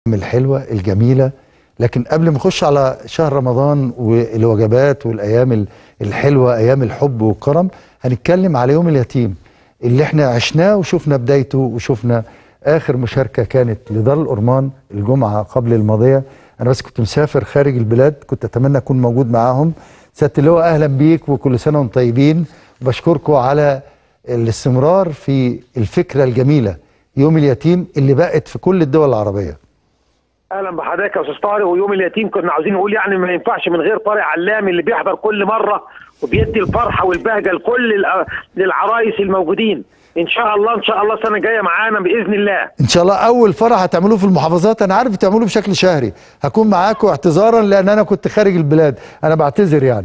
الحلوة الجميلة لكن قبل ما نخش على شهر رمضان والوجبات والأيام ال- الحلوة أيام الحب والكرم هنتكلم على يوم اليتيم اللي احنا عشناه وشفنا بدايته وشفنا آخر مشاركة كانت لدار الأرمان الجمعة قبل الماضية أنا بس كنت مسافر خارج البلاد كنت أتمنى أكون موجود معاهم سيادة اللواء أهلا بيك وكل سنة وانتم طيبين وبشكركم على الاستمرار في الفكرة الجميلة يوم اليتيم اللي بقت في كل الدول العربية اهلا بحضرتك يا استاذ طارق ويوم اليتيم كنا عاوزين نقول يعني ما ينفعش من غير طارق علام اللي بيحضر كل مره وبيدي الفرحه والبهجه لكل الأ- للعرايس الموجودين ان شاء الله ان شاء الله السنه الجايه معانا باذن الله ان شاء الله اول فرح هتعملوه في المحافظات انا عارف بتعملوه بشكل شهري هكون معاكم اعتذارا لان انا كنت خارج البلاد انا بعتذر يعني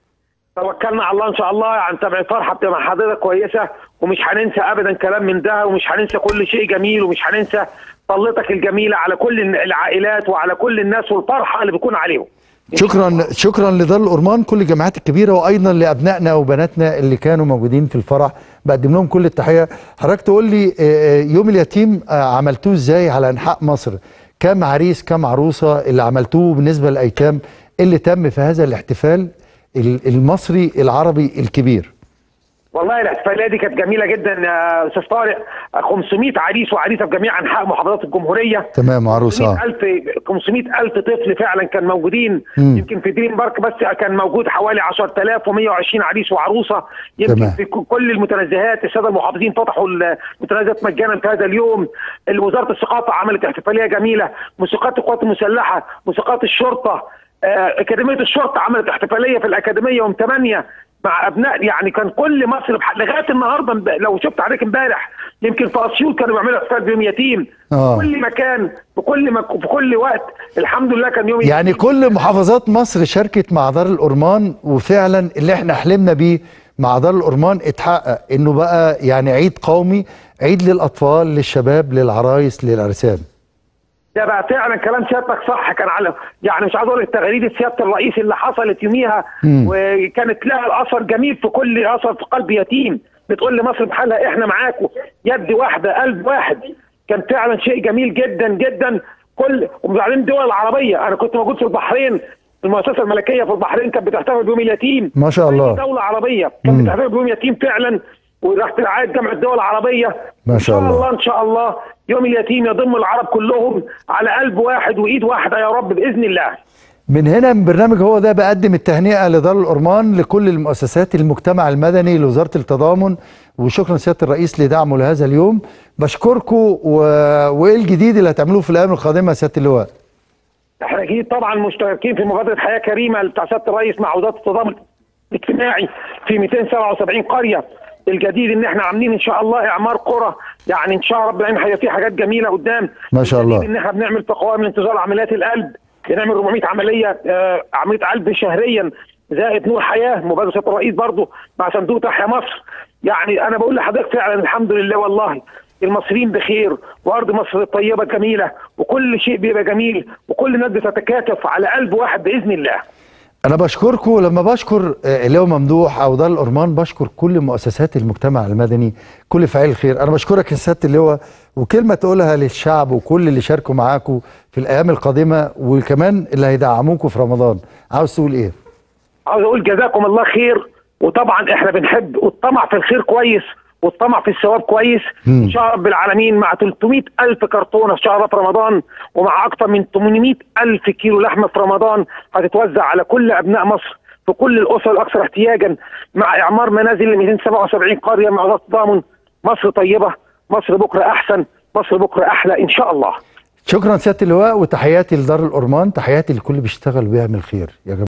توكلنا على الله ان شاء الله يعني تبع الفرحه بتبقى مع حضرتك كويسه ومش هننسى ابدا كلام من ده ومش هننسى كل شيء جميل ومش هننسى طلتك الجميله على كل العائلات وعلى كل الناس والفرحه اللي بيكون عليهم شكرا شكرا لدار الأرمان كل الجامعات الكبيره وايضا لابنائنا وبناتنا اللي كانوا موجودين في الفرح بقدم لهم كل التحيه حضرتك تقول لي آه، آه، يوم اليتيم آه، عملتوه ازاي على انحاء مصر كم عريس كم عروسه اللي عملتوه بالنسبه للايتام اللي تم في هذا الاحتفال ال- المصري العربي الكبير والله الاحتفاليه دي كانت جميله جدا يا استاذ طارق 500 عريس وعريسه في جميع انحاء محافظات الجمهوريه تمام عروسه آه. 500000 500000 طفل فعلا كان موجودين مم. يمكن في دريم بارك بس كان موجود حوالي 10120 عريس وعروسه يمكن تمام. في ك- كل المتنزهات الساده المحافظين فتحوا المتنزهات مجانا في هذا اليوم وزاره الثقافه عملت احتفاليه جميله موسيقات القوات المسلحه موسيقات الشرطه آه، اكاديميه الشرطه عملت احتفاليه في الاكاديميه يوم 8 مع ابناء يعني كان كل مصر بح- لغايه النهارده امب- لو شفت عليك امبارح يمكن في اسيوط كانوا بيعملوا احتفال بيوم يتيم آه. كل مكان في كل مك... في كل وقت الحمد لله كان يوم يعني يتيم. كل محافظات مصر شاركت مع دار الأرمان وفعلا اللي احنا حلمنا بيه مع دار الأرمان اتحقق انه بقى يعني عيد قومي عيد للأطفال للشباب للعرايس للعرسان ده بقى فعلا كلام سيادتك صح كان على يعني مش عايز اقول لك تغريده سياده الرئيس اللي حصلت يوميها مم. وكانت لها الاثر جميل في كل اثر في قلب يتيم بتقول لمصر بحالها احنا معاكم يد واحده قلب واحد كان فعلا شيء جميل جدا جدا كل وبعدين الدول العربيه انا كنت موجود في البحرين المؤسسه الملكيه في البحرين كانت بتحتفل بيوم اليتيم ما شاء الله. أي دوله عربيه مم. كانت بتحتفل بيوم يتيم فعلا وراح رعايه جامعه الدول العربيه ما شاء ان شاء الله. الله ان شاء الله يوم اليتيم يضم العرب كلهم على قلب واحد وايد واحده يا رب باذن الله من هنا من برنامج هو ده بقدم التهنئة لدار الأرمان لكل المؤسسات المجتمع المدني لوزارة التضامن وشكرا سيادة الرئيس لدعمه لهذا اليوم بشكركم و... وإيه الجديد اللي هتعملوه في الأيام القادمة يا سيادة اللواء احنا اكيد طبعا مشتركين في مبادره حياه كريمه بتاع سياده الرئيس مع وزاره التضامن الاجتماعي في 277 قريه الجديد ان احنا عاملين ان شاء الله اعمار قرى يعني ان شاء الله رب العالمين هيبقى في حاجات جميله قدام ما شاء الله. الجديد ان احنا بنعمل في قوائم انتظار عمليات القلب بنعمل 400 عمليه آه، عمليه قلب شهريا زائد نور حياه مبادره سياده الرئيس برضه مع صندوق تحيا مصر يعني انا بقول لحضرتك فعلا الحمد لله والله المصريين بخير وارض مصر طيبه جميله وكل شيء بيبقى جميل وكل الناس بتتكاتف على قلب واحد باذن الله أنا بشكركم لما بشكر آه، اللواء ممدوح أو دار الأرمان بشكر كل مؤسسات المجتمع المدني كل فعيل الخير أنا بشكرك يا سيادة اللواء وكلمة تقولها للشعب وكل اللي شاركوا معاكم في الأيام القادمة وكمان اللي هيدعموكم في رمضان عاوز تقول إيه؟ عاوز اقول جزاكم الله خير وطبعا احنا بنحب والطمع في الخير كويس والطمع في الثواب كويس مم. ان شاء الله رب العالمين مع 300 الف كرتونه في شهر في رمضان ومع اكثر من 800 الف كيلو لحمه في رمضان هتتوزع على كل ابناء مصر في كل الاسر الاكثر احتياجا مع اعمار منازل ل 277 قريه مع وزاره التضامن مصر طيبه مصر بكره احسن مصر بكره احلى ان شاء الله شكرا سيادة اللواء وتحياتي لدار الأرمان تحياتي لكل بيشتغل وبيعمل خير يا جماعة